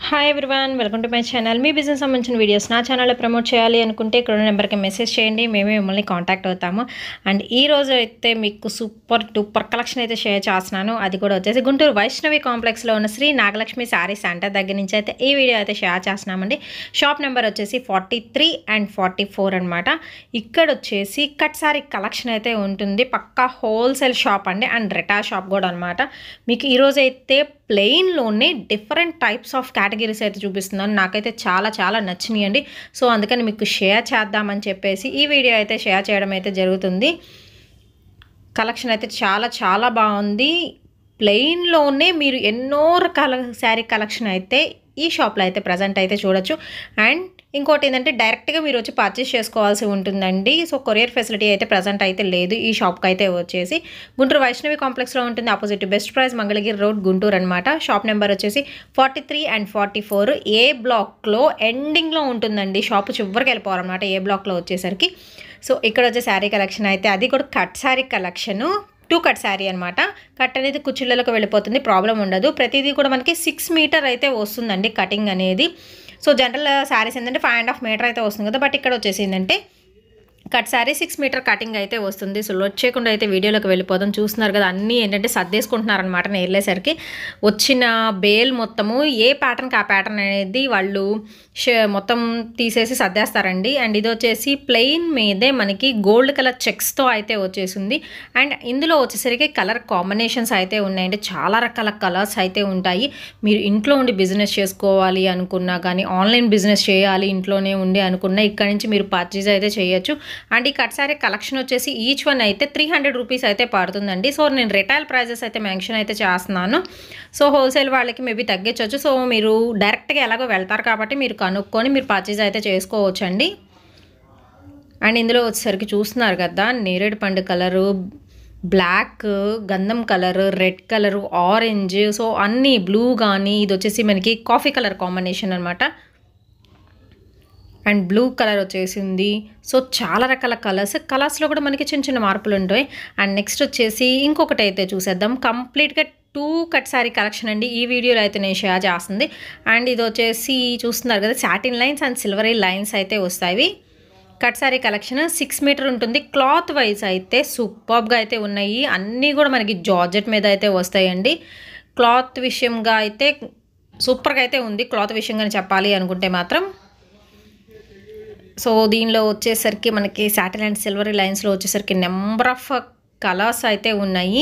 hi everyone welcome to my channel మీ business సంబంధించిన videos నా ఛానల్లో ప్రమోట్ చేయాలి అనుకుంటే ఇక్కడ ఉన్న నెంబర్కి మెసేజ్ చేయండి మేమే మిమ్మల్ని కాంటాక్ట్ అవుతాము అండ్ ఈ రోజు అయితే మీకు సూపర్ డూపర్ కలెక్షన్ అయితే షేర్ చేస్తున్నాను అది కూడా వచ్చేసి గుంటూరు వైష్ణవి కాంప్లెక్స్లో ఉన్న శ్రీ నాగలక్ష్మి శారీ సెంటర్ దగ్గర నుంచి అయితే ఈ వీడియో అయితే షేర్ చేస్తున్నామండి షాప్ నెంబర్ వచ్చేసి forty three and forty four అనమాట ఇక్కడ వచ్చేసి కట్ శారీ కలెక్షన్ అయితే ఉంటుంది పక్కా హోల్సేల్ షాప్ అండి అండ్ రిటా షాప్ కూడా అనమాట మీకు ఈరోజు అయితే ప్లెయిన్లోనే డిఫరెంట్ టైప్స్ ఆఫ్ కేటగిరీస్ అయితే చూపిస్తున్నాను నాకైతే చాలా చాలా నచ్చినాయండి సో అందుకని మీకు షేర్ చేద్దామని చెప్పేసి ఈ వీడియో అయితే షేర్ చేయడం అయితే జరుగుతుంది కలెక్షన్ అయితే చాలా చాలా బాగుంది ప్లెయిన్లోనే మీరు ఎన్నో రకాల శారీ కలెక్షన్ అయితే ఈ షాప్లో అయితే ప్రజెంట్ అయితే చూడొచ్చు అండ్ ఇంకోటి ఏంటంటే డైరెక్ట్గా మీరు వచ్చి పర్చేస్ చేసుకోవాల్సి ఉంటుందండి సో కొరియర్ ఫెసిలిటీ అయితే ప్రజెంట్ అయితే లేదు ఈ షాప్కి అయితే వచ్చేసి గుంటూరు వైష్ణవి కాంప్లెక్స్లో ఉంటుంది opposite Best Price Mangalagiri road Guntur అనమాట షాప్ నెంబర్ వచ్చేసి forty three and forty four A బ్లాక్లో ఎండింగ్లో ఉంటుందండి షాప్ చివరికి వెళ్ళిపోవాలన్నమాట ఏ బ్లాక్లో వచ్చేసరికి సో ఇక్కడ వచ్చే శారీ కలెక్షన్ అయితే అది కూడా cut sari collection two cut sari అనమాట కట్ అనేది కుచ్చిళ్ళలోకి వెళ్ళిపోతుంది ప్రాబ్లం ఉండదు ప్రతిదీ కూడా మనకి సిక్స్ మీటర్ అయితే వస్తుందండి కటింగ్ అనేది సో జనరల్ శారీస్ ఏంటంటే ఫైవ్ అండ్ హాఫ్ మీటర్ అయితే వస్తుంది కదా బట్ ఇక్కడ వచ్చేసి ఏంటంటే cut sari six metre cutting అయితే వస్తుంది సో వచ్చేయకుండా అయితే వీడియోలోకి వెళ్ళిపోదాం చూస్తున్నారు కదా అన్నీ ఏంటంటే సర్దేసుకుంటున్నారనమాట నేను వెళ్ళేసరికి వచ్చిన బేల్ మొత్తము ఏ ప్యాటర్న్కి ఆ ప్యాటర్న్ అనేది వాళ్ళు మొత్తం తీసేసి సర్దేస్తారండి అండ్ ఇది వచ్చేసి ప్లెయిన్ మీదే మనకి గోల్డ్ కలర్ చెక్స్తో అయితే వచ్చేసింది అండ్ ఇందులో వచ్చేసరికి కలర్ కాంబినేషన్స్ అయితే ఉన్నాయండి చాలా రకాల కలర్స్ అయితే ఉంటాయి మీరు ఇంట్లో ఉండి బిజినెస్ చేసుకోవాలి అనుకున్నా కానీ ఆన్లైన్ బిజినెస్ చేయాలి ఇంట్లోనే ఉండి అనుకున్నా ఇక్కడ నుంచి మీరు పర్చేజ్ అయితే చేయొచ్చు అండ్ ఈ కట్ సారీ కలెక్షన్ వచ్చేసి ఈచ్ వన్ అయితే త్రీ హండ్రెడ్ రూపీస్ అయితే పడుతుందండి సో నేను రిటైల్ ప్రైజెస్ అయితే మెన్షన్ అయితే చేస్తున్నాను సో హోల్సేల్ వాళ్ళకి మేబీ తగ్గించవచ్చు సో మీరు డైరెక్ట్గా ఎలాగో వెళ్తారు కాబట్టి మీరు కనుక్కొని మీరు పర్చేజ్ అయితే చేసుకోవచ్చు అండి అండ్ ఇందులో వచ్చేసరికి చూస్తున్నారు కదా నేరేడు పండు కలరు బ్లాక్ గంధం colour red colour orange so అన్నీ బ్లూ కానీ ఇది వచ్చేసి మనకి కాఫీ కలర్ కాంబినేషన్ అనమాట అండ్ బ్లూ కలర్ వచ్చేసింది సో చాలా రకాల కలర్స్ కలర్స్లో కూడా మనకి చిన్న చిన్న మార్పులు ఉంటాయి అండ్ నెక్స్ట్ వచ్చేసి ఇంకొకటి అయితే చూసేద్దాం కంప్లీట్గా టూ కట్ శారీ కలెక్షన్ అండి ఈ వీడియోలో అయితే నేను షేర్ చేస్తుంది అండ్ ఇది వచ్చేసి చూస్తున్నారు కదా satin lines and silvery lines అయితే వస్తాయి cut sari collection six metre ఉంటుంది క్లాత్ వైజ్ అయితే సూపర్గా అయితే ఉన్నాయి అన్నీ కూడా మనకి జార్జెట్ మీద అయితే వస్తాయండి క్లాత్ విషయంగా అయితే సూపర్గా అయితే ఉంది క్లాత్ విషయంగా చెప్పాలి అనుకుంటే మాత్రం సో దీనిలో వచ్చేసరికి మనకి శాటిలైట్ సిల్వర్ లైన్స్లో వచ్చేసరికి నెంబర్ ఆఫ్ కలర్స్ అయితే ఉన్నాయి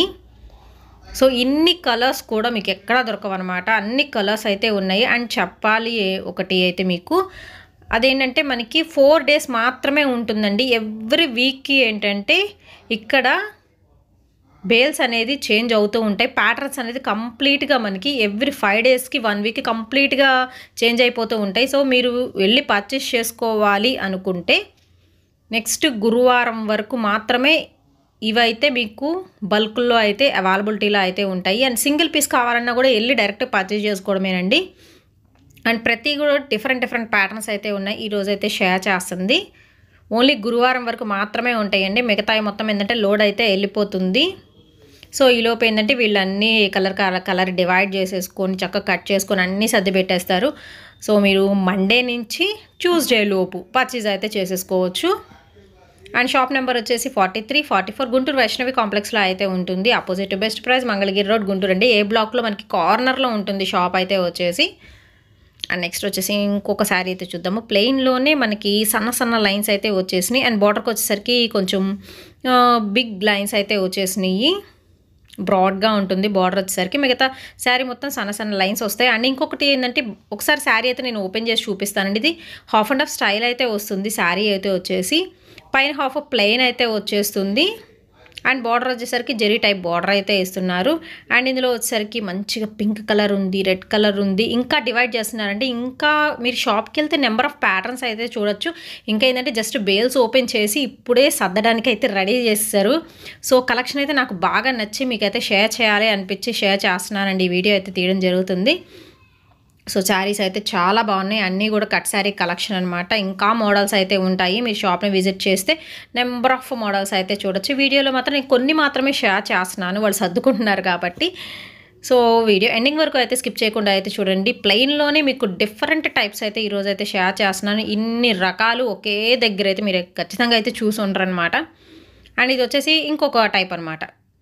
సో ఇన్ని కలర్స్ కూడా మీకు ఎక్కడా దొరకవన్నమాట అన్ని కలర్స్ అయితే ఉన్నాయి అండ్ చెప్పాలి ఒకటి అయితే మీకు అదేంటంటే మనకి ఫోర్ డేస్ మాత్రమే ఉంటుందండి ఎవ్రీ వీక్కి ఏంటంటే ఇక్కడ బేల్స్ అనేది చేంజ్ అవుతూ ఉంటాయి ప్యాటర్న్స్ అనేది కంప్లీట్గా మనకి ఎవ్రీ ఫైవ్ డేస్కి వన్ వీక్ కంప్లీట్గా చేంజ్ అయిపోతూ ఉంటాయి సో మీరు వెళ్ళి పర్చేస్ చేసుకోవాలి అనుకుంటే నెక్స్ట్ గురువారం వరకు మాత్రమే ఇవైతే మీకు బల్క్లో అయితే అవైలబిలిటీలో అయితే ఉంటాయి అండ్ సింగిల్ పీస్ కావాలన్నా కూడా వెళ్ళి డైరెక్ట్ పర్చేస్ చేసుకోవడమేనండి అండ్ ప్రతి కూడా డిఫరెంట్ డిఫరెంట్ ప్యాటర్న్స్ అయితే ఉన్నాయి ఈరోజు అయితే షేర్ చేస్తుంది ఓన్లీ గురువారం వరకు మాత్రమే ఉంటాయండి మిగతాయి మొత్తం ఏంటంటే లోడ్ అయితే వెళ్ళిపోతుంది సో ఈలోపు ఏంటంటే వీళ్ళన్నీ కలర్ కలర్ డివైడ్ చేసేసుకొని చక్కగా కట్ చేసుకొని అన్నీ సర్ది పెట్టేస్తారు సో మీరు మండే నుంచి ట్యూస్డే లోపు పర్చేజ్ అయితే చేసేసుకోవచ్చు అండ్ షాప్ నెంబర్ వచ్చేసి forty three forty four Guntur Vaishnavi కాంప్లెక్స్లో అయితే ఉంటుంది opposite Best Price Mangalagiri road Guntur అండి ఏ బ్లాక్లో మనకి కార్నర్లో ఉంటుంది షాప్ అయితే వచ్చేసి అండ్ నెక్స్ట్ వచ్చేసి ఇంకొక శారీ అయితే చూద్దాము ప్లెయిన్లోనే మనకి సన్న సన్న లైన్స్ అయితే వచ్చేసినాయి అండ్ బార్డర్కి వచ్చేసరికి కొంచెం బిగ్ లైన్స్ అయితే వచ్చేసినాయి బ్రాడ్గా ఉంటుంది బార్డర్ వచ్చేసరికి మిగతా శారీ మొత్తం సన్న సన్న లైన్స్ వస్తాయి అండ్ ఇంకొకటి ఏంటంటే ఒకసారి శారీ అయితే నేను ఓపెన్ చేసి చూపిస్తానండి ఇది హాఫ్ అండ్ హాఫ్ స్టైల్ అయితే వస్తుంది శారీ అయితే వచ్చేసి పైన హాఫ్ ప్లెయిన్ అయితే వచ్చేస్తుంది అండ్ బార్డర్ వచ్చేసరికి జెరీ టైప్ బార్డర్ అయితే ఇస్తున్నారు అండ్ ఇందులో వచ్చేసరికి మంచిగా పింక్ కలర్ ఉంది రెడ్ కలర్ ఉంది ఇంకా డివైడ్ చేస్తున్నారంటే ఇంకా మీరు షాప్కి వెళ్తే నెంబర్ ఆఫ్ ప్యాటర్న్స్ అయితే చూడొచ్చు ఇంకా ఏంటంటే జస్ట్ బేల్స్ ఓపెన్ చేసి ఇప్పుడే సర్దడానికి అయితే రెడీ చేస్తారు సో కలెక్షన్ అయితే నాకు బాగా నచ్చి మీకైతే షేర్ చేయాలి అనిపించి షేర్ చేస్తున్నానండి ఈ వీడియో అయితే తీయడం జరుగుతుంది సో శారీస్ అయితే చాలా బాగున్నాయి అన్నీ కూడా కట్ శారీ కలెక్షన్ అనమాట ఇంకా మోడల్స్ అయితే ఉంటాయి మీరు షాప్ని విజిట్ చేస్తే నెంబర్ ఆఫ్ మోడల్స్ అయితే చూడొచ్చు వీడియోలో మాత్రం నేను కొన్ని మాత్రమే షేర్ చేస్తున్నాను వాళ్ళు సర్దుకుంటున్నారు కాబట్టి సో వీడియో ఎండింగ్ వరకు అయితే స్కిప్ చేయకుండా అయితే చూడండి ప్లెయిన్లోనే మీకు డిఫరెంట్ టైప్స్ అయితే ఈరోజు అయితే షేర్ చేస్తున్నాను ఇన్ని రకాలు ఒకే దగ్గర అయితే మీరు ఖచ్చితంగా అయితే చూసి ఉండరు అనమాట అండ్ ఇది వచ్చేసి ఇంకొక టైప్ అనమాట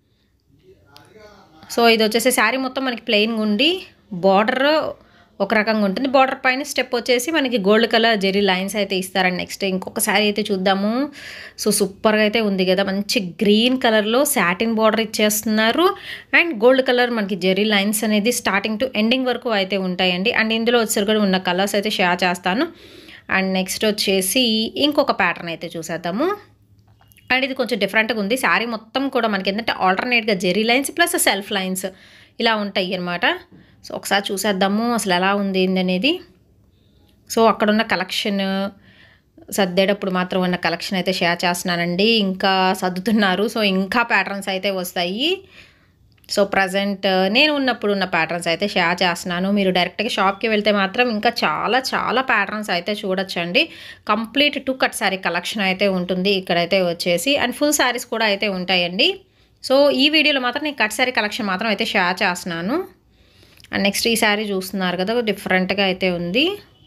సో ఇది వచ్చేసి శారీ మొత్తం మనకి ప్లెయిన్ ఉండి బార్డర్ ఒక రకంగా ఉంటుంది బార్డర్ పైన స్టెప్ వచ్చేసి మనకి గోల్డ్ కలర్ జెరీ లైన్స్ అయితే ఇస్తారండి నెక్స్ట్ ఇంకొక శారీ అయితే చూద్దాము సో సూపర్గా అయితే ఉంది కదా మంచి గ్రీన్ కలర్లో సాటిన్ బార్డర్ ఇచ్చేస్తున్నారు అండ్ గోల్డ్ కలర్ మనకి జెరీ లైన్స్ అనేది స్టార్టింగ్ టు ఎండింగ్ వరకు అయితే ఉంటాయండి అండ్ ఇందులో వచ్చేసరికి కూడా ఉన్న కలర్స్ అయితే షేర్ చేస్తాను అండ్ నెక్స్ట్ వచ్చేసి ఇంకొక ప్యాటర్న్ అయితే చూసేద్దాము అండ్ ఇది కొంచెం డిఫరెంట్గా ఉంది శారీ మొత్తం కూడా మనకి ఏంటంటే ఆల్టర్నేట్గా zari lines plus self lines ఇలా ఉంటాయి అన్నమాట సో ఒకసారి చూసేద్దాము అసలు ఎలా ఉంది ఏంది అనేది సో అక్కడున్న కలెక్షన్ సర్దేటప్పుడు మాత్రం ఉన్న కలెక్షన్ అయితే షేర్ చేస్తున్నానండి ఇంకా సర్దుతున్నారు సో ఇంకా ప్యాటర్న్స్ అయితే వస్తాయి సో ప్రజెంట్ నేను ఉన్నప్పుడు ఉన్న ప్యాటర్న్స్ అయితే షేర్ చేస్తున్నాను మీరు డైరెక్ట్గా షాప్కి వెళ్తే మాత్రం ఇంకా చాలా చాలా ప్యాటర్న్స్ అయితే చూడొచ్చండి complete two cut sari collection అయితే ఉంటుంది ఇక్కడైతే వచ్చేసి అండ్ ఫుల్ శారీస్ కూడా అయితే ఉంటాయండి సో ఈ వీడియోలో మాత్రం నేను కట్ శారీ కలెక్షన్ మాత్రం అయితే షేర్ చేస్తున్నాను అండ్ నెక్స్ట్ ఈ శారీ చూస్తున్నారు కదా డిఫరెంట్గా అయితే ఉంది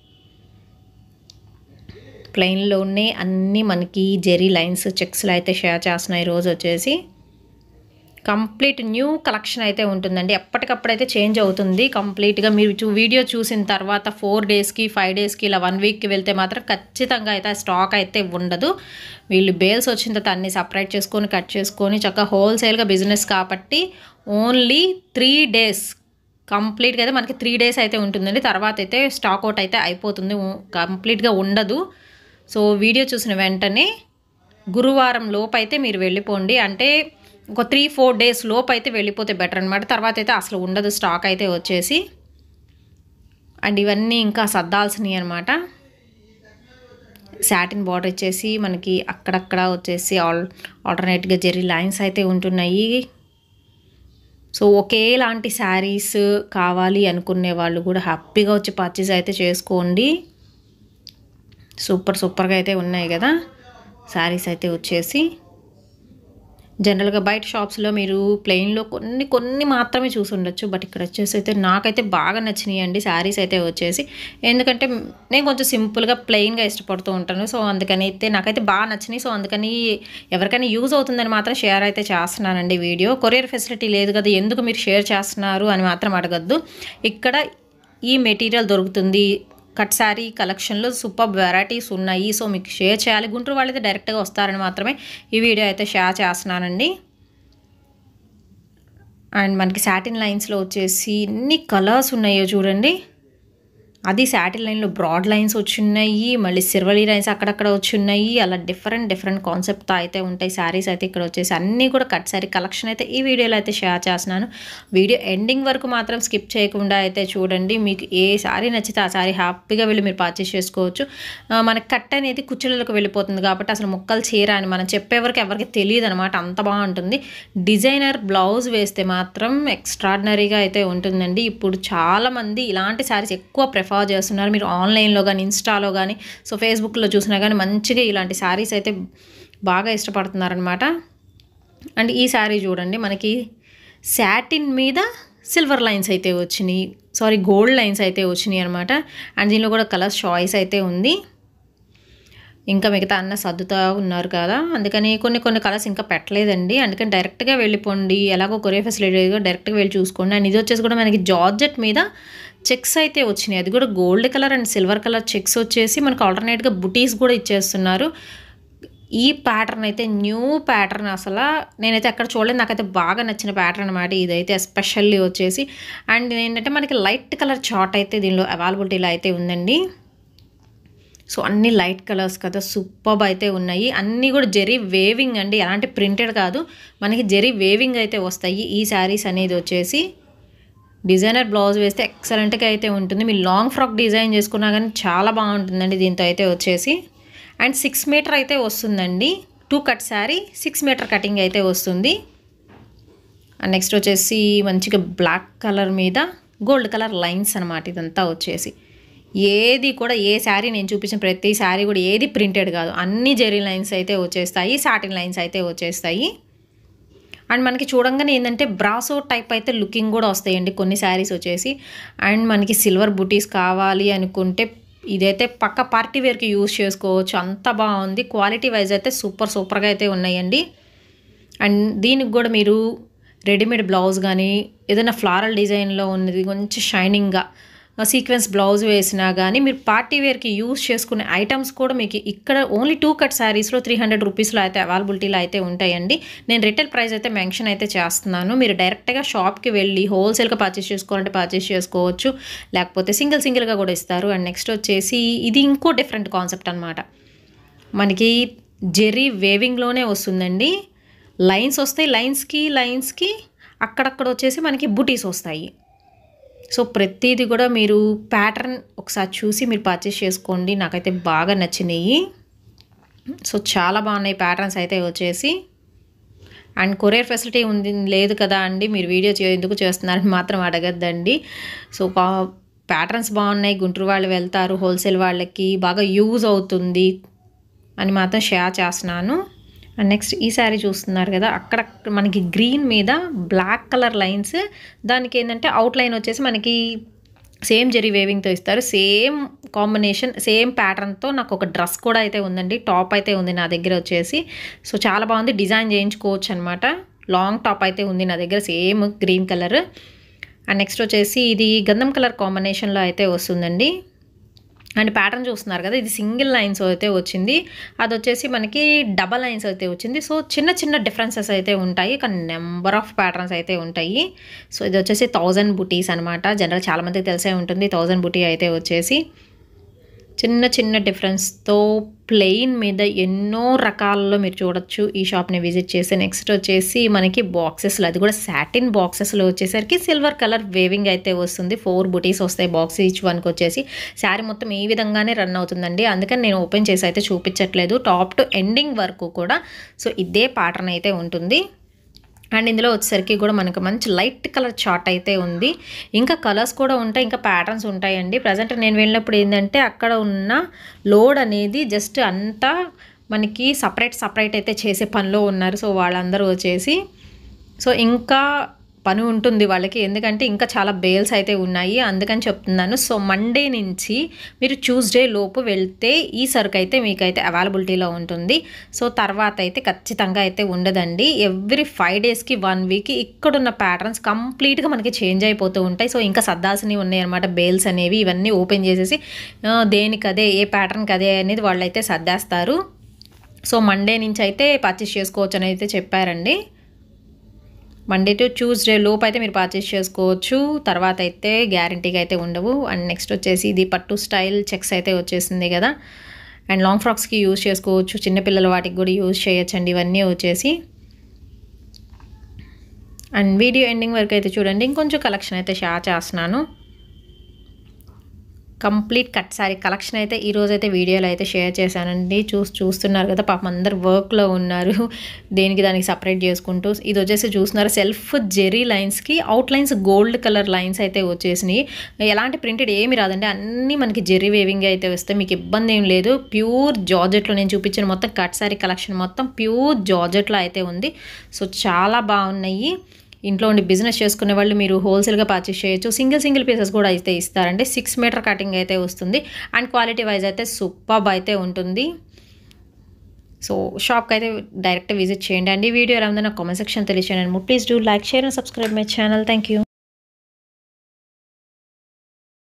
ప్లెయిన్లోనే అన్నీ మనకి జెరీ లైన్స్ చెక్స్లు అయితే షేర్ చేస్తున్నాయి ఈరోజు వచ్చేసి కంప్లీట్ న్యూ కలెక్షన్ అయితే ఉంటుందండి ఎప్పటికప్పుడు చేంజ్ అవుతుంది కంప్లీట్గా మీరు చూ వీడియో చూసిన తర్వాత ఫోర్ డేస్కి ఫైవ్ డేస్కి ఇలా వన్ వీక్కి వెళ్తే మాత్రం ఖచ్చితంగా అయితే స్టాక్ అయితే ఉండదు వీళ్ళు బేల్స్ వచ్చిన తర్వాత అన్ని సపరేట్ చేసుకొని కట్ చేసుకొని చక్కగా హోల్సేల్గా బిజినెస్ కాబట్టి ఓన్లీ త్రీ డేస్ కంప్లీట్గా అయితే మనకి త్రీ డేస్ అయితే ఉంటుందండి తర్వాత అయితే స్టాక్ అవుట్ అయితే అయిపోతుంది కంప్లీట్గా ఉండదు సో వీడియో చూసిన వెంటనే గురువారం లోపు అయితే మీరు వెళ్ళిపోండి అంటే ఒక త్రీ ఫోర్ డేస్ లోపు అయితే వెళ్ళిపోతే బెటర్ అనమాట తర్వాత అయితే అసలు ఉండదు స్టాక్ అయితే వచ్చేసి అండ్ ఇవన్నీ ఇంకా సర్దాల్సినవి అనమాట సాటిన్ బార్డర్ వచ్చేసి మనకి అక్కడక్కడ వచ్చేసి ఆల్ ఆల్టర్నేట్గా జెర్రీ లైన్స్ అయితే ఉంటున్నాయి సో ఒకేలాంటి శారీస్ కావాలి అనుకునే వాళ్ళు కూడా హ్యాపీగా వచ్చి పర్చేస్ అయితే చేసుకోండి సూపర్ సూపర్గా అయితే ఉన్నాయి కదా శారీస్ అయితే వచ్చేసి జనరల్గా బయట షాప్స్లో మీరు ప్లెయిన్లో కొన్ని కొన్ని మాత్రమే చూసి ఉండొచ్చు బట్ ఇక్కడ వచ్చేసి అయితే నాకైతే బాగా నచ్చినాయి అండి శారీస్ అయితే వచ్చేసి ఎందుకంటే నేను కొంచెం సింపుల్గా ప్లెయిన్గా ఇష్టపడుతూ ఉంటాను సో అందుకని అయితే నాకైతే బాగా నచ్చినాయి సో అందుకని ఎవరికైనా యూజ్ అవుతుందని మాత్రం షేర్ అయితే చేస్తున్నానండి వీడియో కొరియర్ ఫెసిలిటీ లేదు కదా ఎందుకు మీరు షేర్ చేస్తున్నారు అని మాత్రం అడగద్దు ఇక్కడ ఈ మెటీరియల్ దొరుకుతుంది కట్ శారీ కలెక్షన్లో సూపర్ వెరైటీస్ ఉన్నాయి సో మీకు షేర్ చేయాలి గుంటూరు వాళ్ళైతే డైరెక్ట్గా వస్తారని మాత్రమే ఈ వీడియో అయితే షేర్ చేస్తున్నానండి అండ్ మనకి సాటిన్ లైన్స్లో వచ్చేసి ఎన్ని కలర్స్ ఉన్నాయో చూడండి అది సాటిన్ లైన్లో బ్రాడ్ లైన్స్ వచ్చిన్నాయి మళ్ళీ సిర్వలీ లైన్స్ అక్కడక్కడ వచ్చిన్నాయి అలా డిఫరెంట్ డిఫరెంట్ కాన్సెప్ట్తో అయితే ఉంటాయి శారీస్ అయితే ఇక్కడ వచ్చేసి అన్నీ కూడా కట్ శారీ కలెక్షన్ అయితే ఈ వీడియోలో అయితే షేర్ చేస్తున్నాను వీడియో ఎండింగ్ వరకు మాత్రం స్కిప్ చేయకుండా అయితే చూడండి మీకు ఏ శారీ నచ్చితే ఆ శారీ హ్యాపీగా వెళ్ళి మీరు పర్చేస్ చేసుకోవచ్చు మనకి కట్ అనేది కుచ్చులకు వెళ్ళిపోతుంది కాబట్టి అసలు ముక్కలు చీర అని మనం చెప్పేవరకు ఎవరికి తెలియదు అనమాట అంత బాగుంటుంది డిజైనర్ బ్లౌజ్ వేస్తే మాత్రం ఎక్స్ట్రాడినరీగా అయితే ఉంటుందండి ఇప్పుడు చాలామంది ఇలాంటి శారీస్ ఎక్కువ ప్రిఫర్ చేస్తున్నారు మీరు ఆన్లైన్లో కానీ ఇన్స్టాలో కానీ సో ఫేస్బుక్లో చూసినా కానీ మంచిగా ఇలాంటి శారీస్ అయితే బాగా ఇష్టపడుతున్నారనమాట అండ్ ఈ శారీ చూడండి మనకి శాటిన్ మీద సిల్వర్ లైన్స్ అయితే వచ్చినాయి సారీ గోల్డ్ లైన్స్ అయితే వచ్చినాయి అనమాట అండ్ దీనిలో కూడా కలర్స్ చాయిస్ అయితే ఉంది ఇంకా మిగతా అన్న సర్దుతా ఉన్నారు కదా అందుకని కొన్ని కొన్ని కలర్స్ ఇంకా పెట్టలేదండి అందుకని డైరెక్ట్గా వెళ్ళిపోండి ఎలాగో కొరియర్ ఫెసిలిటీ డైరెక్ట్గా వెళ్ళి చూసుకోండి అండ్ ఇది వచ్చేసి కూడా మనకి జార్జెట్ మీద చెక్స్ అయితే వచ్చినాయి అది కూడా gold colour and silver colour checks వచ్చేసి మనకు ఆల్టర్నేట్గా బుటీస్ కూడా ఇచ్చేస్తున్నారు ఈ ప్యాటర్న్ అయితే న్యూ ప్యాటర్న్ అసలు నేనైతే ఎక్కడ చూడలేదు నాకైతే బాగా నచ్చిన ప్యాటర్న్ అనమాట ఇదైతే ఎస్పెషల్లీ వచ్చేసి అండ్ ఏంటంటే మనకి లైట్ కలర్ చార్ట్ అయితే దీనిలో అవైలబిలిటీలో అయితే ఉందండి సో అన్ని లైట్ కలర్స్ కదా సూపర్బ్ అయితే ఉన్నాయి అన్నీ కూడా జెరీ వేవింగ్ అండి ఎలాంటి ప్రింటెడ్ కాదు మనకి జెరీ వేవింగ్ అయితే వస్తాయి ఈ శారీస్ అనేది వచ్చేసి డిజైనర్ బ్లౌజ్ వేస్తే ఎక్సలెంట్గా అయితే ఉంటుంది మీరు లాంగ్ ఫ్రాక్ డిజైన్ చేసుకున్నా కానీ చాలా బాగుంటుందండి దీంతో అయితే వచ్చేసి అండ్ సిక్స్ మీటర్ అయితే వస్తుందండి two cut sari six metre cutting అయితే వస్తుంది అండ్ నెక్స్ట్ వచ్చేసి మంచిగా బ్లాక్ కలర్ మీద గోల్డ్ కలర్ లైన్స్ అనమాట ఇదంతా వచ్చేసి ఏది కూడా ఏ శారీ నేను చూపించిన ప్రతి శారీ కూడా ఏది ప్రింటెడ్ కాదు అన్ని జెరీ లైన్స్ అయితే వచ్చేస్తాయి సాటిన్ లైన్స్ అయితే వచ్చేస్తాయి అండ్ మనకి చూడంగానే ఏంటంటే బ్రాసో టైప్ అయితే లుకింగ్ కూడా వస్తాయండి కొన్ని శారీస్ వచ్చేసి అండ్ మనకి సిల్వర్ బుటీస్ కావాలి అనుకుంటే ఇదైతే పక్క పార్టీ వేర్కి యూజ్ చేసుకోవచ్చు అంత బాగుంది క్వాలిటీ వైజ్ అయితే సూపర్ సూపర్గా అయితే ఉన్నాయండి అండ్ దీనికి కూడా మీరు రెడీమేడ్ బ్లౌజ్ కానీ ఏదైనా ఫ్లారల్ డిజైన్లో ఉన్నది కొంచెం షైనింగ్గా సీక్వెన్స్ బ్లౌజ్ వేసినా కానీ మీరు పార్టీ వేర్కి యూస్ చేసుకునే ఐటమ్స్ కూడా మీకు ఇక్కడ ఓన్లీ టూ కట్ శారీస్లో త్రీ హండ్రెడ్ రూపీస్లో అయితే అవైలబిలిటీలో అయితే ఉంటాయండి నేను రిటైల్ ప్రైస్ అయితే మెన్షన్ అయితే చేస్తున్నాను మీరు డైరెక్ట్గా షాప్కి వెళ్ళి హోల్సేల్గా పర్చేస్ చేసుకోవాలంటే పర్చేస్ చేసుకోవచ్చు లేకపోతే సింగిల్ సింగిల్గా కూడా ఇస్తారు అండ్ నెక్స్ట్ వచ్చేసి ఇది ఇంకో డిఫరెంట్ కాన్సెప్ట్ అనమాట మనకి జెర్రీ వేవింగ్లోనే వస్తుందండి లైన్స్ వస్తాయి లైన్స్కి లైన్స్కి అక్కడక్కడ వచ్చేసి మనకి బుటీస్ వస్తాయి సో ప్రతిదీ కూడా మీరు ప్యాటర్న్ ఒకసారి చూసి మీరు పర్చేస్ చేసుకోండి నాకైతే బాగా నచ్చినాయి సో చాలా బాగున్నాయి ప్యాటర్న్స్ అయితే వచ్చేసి అండ్ కొరియర్ ఫెసిలిటీ ఉంది లేదు కదా అండి మీరు వీడియో చే- ఎందుకు చేస్తున్నారని మాత్రం అడగద్దండి సో ప్యాటర్న్స్ బాగున్నాయి గుంటూరు వాళ్ళు వెళ్తారు హోల్సేల్ వాళ్ళకి బాగా యూజ్ అవుతుంది అని మాత్రం షేర్ చేస్తున్నాను అండ్ నెక్స్ట్ ఈ శారీ చూస్తున్నారు కదా అక్కడ మనకి గ్రీన్ మీద బ్లాక్ కలర్ లైన్స్ దానికి ఏంటంటే అవుట్ లైన్ వచ్చేసి మనకి సేమ్ జెరీ వేవింగ్తో ఇస్తారు సేమ్ కాంబినేషన్ సేమ్ ప్యాటర్న్తో నాకు ఒక డ్రెస్ కూడా అయితే ఉందండి టాప్ అయితే ఉంది నా దగ్గర వచ్చేసి సో చాలా బాగుంది డిజైన్ చేయించుకోవచ్చు అనమాట లాంగ్ టాప్ అయితే ఉంది నా దగ్గర same green colour and next వచ్చేసి ఇది గంధం కలర్ కాంబినేషన్లో అయితే వస్తుందండి అండ్ ప్యాటర్న్ చూస్తున్నారు కదా ఇది సింగిల్ లైన్స్ అయితే వచ్చింది అది వచ్చేసి మనకి డబల్ లైన్స్ అయితే వచ్చింది సో చిన్న చిన్న డిఫరెన్సెస్ అయితే ఉంటాయి కానీ నెంబర్ ఆఫ్ ప్యాటర్న్స్ అయితే ఉంటాయి సో ఇది వచ్చేసి థౌజండ్ బుటీస్ అనమాట జనరల్ చాలామందికి తెలిసే ఉంటుంది థౌజండ్ బుటీ అయితే వచ్చేసి చిన్న చిన్న డిఫరెన్స్తో ప్లెయిన్ మీద ఎన్నో రకాలలో మీరు చూడొచ్చు ఈ షాప్ని విజిట్ చేసి నెక్స్ట్ వచ్చేసి మనకి బాక్సెస్లో అది కూడా సాటిన్ బాక్సెస్లో వచ్చేసరికి సిల్వర్ కలర్ వేవింగ్ అయితే వస్తుంది ఫోర్ బుటీస్ వస్తాయి బాక్స్ ఈచ్ వన్కి వచ్చేసి శారీ మొత్తం ఈ విధంగానే రన్ అవుతుందండి అందుకని నేను ఓపెన్ చేసి అయితే చూపించట్లేదు టాప్ టు ఎండింగ్ వరకు కూడా సో ఇదే ప్యాటర్న్ అయితే ఉంటుంది అండ్ ఇందులో వచ్చేసరికి కూడా మనకు మంచి లైట్ కలర్ చార్ట్ అయితే ఉంది ఇంకా కలర్స్ కూడా ఉంటాయి ఇంకా ప్యాటర్న్స్ ఉంటాయండి ప్రజెంట్ నేను వెళ్ళినప్పుడు ఏంటంటే అక్కడ ఉన్న లోడ్ అనేది జస్ట్ అంతా మనకి సపరేట్ సపరేట్ అయితే చేసే పనిలో ఉన్నారు సో వాళ్ళందరూ వచ్చేసి సో ఇంకా పని ఉంటుంది వాళ్ళకి ఎందుకంటే ఇంకా చాలా బేల్స్ అయితే ఉన్నాయి అందుకని చెప్తున్నాను సో మండే నుంచి మీరు ట్యూస్డే లోపు వెళ్తే ఈ సరుకు అయితే మీకైతే అవైలబిలిటీలో ఉంటుంది సో తర్వాత అయితే ఖచ్చితంగా అయితే ఉండదండి ఎవ్రీ ఫైవ్ డేస్కి వన్ వీక్కి ఇక్కడున్న ప్యాటర్న్స్ కంప్లీట్గా మనకి చేంజ్ అయిపోతూ ఉంటాయి సో ఇంకా సర్దాల్సినవి ఉన్నాయి అనమాట బేల్స్ అనేవి ఇవన్నీ ఓపెన్ చేసేసి ఆ, దేనికి అదే ఏ ప్యాటర్న్కి అదే అనేది వాళ్ళైతే సర్దేస్తారు సో మండే నుంచి అయితే పర్చేస్ చేసుకోవచ్చు అని అయితే చెప్పారండి మండే టు ట్యూస్డే లోపు అయితే మీరు పర్చేస్ చేసుకోవచ్చు తర్వాత అయితే గ్యారంటీగా అయితే ఉండవు అండ్ నెక్స్ట్ వచ్చేసి ఇది పట్టు స్టైల్ చెక్స్ అయితే వచ్చేసింది కదా అండ్ లాంగ్ ఫ్రాక్స్కి యూజ్ చేసుకోవచ్చు చిన్నపిల్లల వాటికి కూడా యూజ్ చేయొచ్చండి ఇవన్నీ వచ్చేసి అండ్ వీడియో ఎండింగ్ వరకు అయితే చూడండి ఇంకొంచెం కలెక్షన్ అయితే షేర్ చేస్తున్నాను కంప్లీట్ కట్ సారీ కలెక్షన్ అయితే ఈ రోజు అయితే వీడియోలో అయితే షేర్ చేశానండి చూసి చూస్తున్నారు కదా పాపం అందరు వర్క్లో ఉన్నారు దేనికి దానికి సపరేట్ చేసుకుంటూ ఇది వచ్చేసి చూస్తున్నారు సెల్ఫ్ జెరీ లైన్స్కి out lines gold colour lines అయితే వచ్చేసినాయి ఎలాంటి ప్రింటెడ్ ఏమి రాదండి అన్నీ మనకి జెరీ వేవింగ్ అయితే వస్తాయి మీకు ఇబ్బంది ఏం లేదు ప్యూర్ జార్జెట్లో నేను చూపించిన మొత్తం కట్ సారీ కలెక్షన్ మొత్తం ప్యూర్ జార్జెట్లో అయితే ఉంది సో చాలా బాగున్నాయి ఇంట్లో ఉండి బిజినెస్ చేసుకునే వాళ్ళు మీరు హోల్సేల్గా పర్చేస్ చేయొచ్చు సింగిల్ సింగిల్ పీసెస్ కూడా అయితే ఇస్తారండి సిక్స్ మీటర్ కటింగ్ అయితే వస్తుంది అండ్ క్వాలిటీ వైజ్ అయితే సూపర్బ్ అయితే ఉంటుంది సో షాప్కి అయితే డైరెక్ట్ విజిట్ చేయండి అండి వీడియో ఎలా ఉందో నాకు కామెంట్ సెక్షన్ తెలియచేయండి please do like share and subscribe my channel thank you